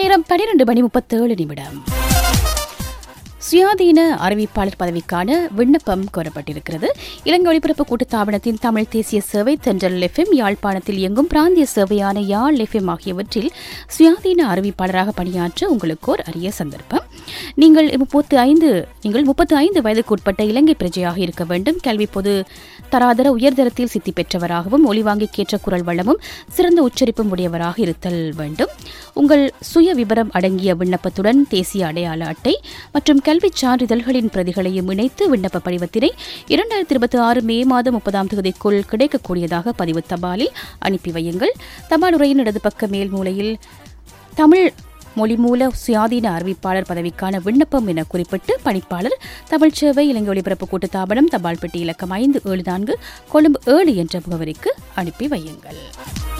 நேரம் பனிரெண்டு மணி முப்பத்தேழு நிமிடம் சுயாதீன அறிவிப்பாளர் பதவிக்கான விண்ணப்பம் கோரப்பட்டிருக்கிறது இலங்கை ஒலிபரப்பு கூட்டுத்தாபனத்தின் தமிழ் தேசிய சேவை தென்றல் எஃப்எம் யாழ்ப்பாணத்தில் இயங்கும் பிராந்திய சேவையான யாழ் எஃப்எம் ஆகியவற்றில் சுயாதீன அறிவிப்பாளராக பணியாற்ற உங்களுக்கு ஒரு அரிய சந்தர்ப்பம் நீங்கள் முப்பத்து ஐந்து நீங்கள் முப்பத்து ஐந்து வயதுக்கு உட்பட்ட இலங்கை பிரஜையாக இருக்க வேண்டும் கல்வி பொது தராதர உயர்தரத்தில் சித்தி பெற்றவராகவும் ஒளிவாங்கிக்கேற்ற குரல் வளமும் சிறந்த உச்சரிப்பும் உடையவராக இருத்தல் வேண்டும் உங்கள் சுய விபரம் அடங்கிய விண்ணப்பத்துடன் தேசிய அடையாள அட்டை மற்றும் கல்விச் சான்றிதழ்களின் பிரதிகளையும் இணைத்து விண்ணப்ப படிவத்தினை இரண்டாயிரத்தி இருபத்தி ஆறு மே மாதம் முப்பதாம் தேதிக்குள் கிடைக்கக்கூடியதாக பதிவு தபாலில் அனுப்பி வையுங்கள் தபால் உரையின் இடது பக்க மேல் மூலையில் தமிழ் மொழிமூல சுயாதீன அறிவிப்பாளர் பதவிக்கான விண்ணப்பம் என குறிப்பிட்டு பணிப்பாளர் தமிழ் சேவை இலங்கை ஒலிபரப்பு கூட்டுத்தாபனம் தபால் பெட்டி இலக்கம் ஐந்து ஏழு நான்கு கொழும்பு ஏழு என்ற முகவரிக்கு அனுப்பி வையுங்கள்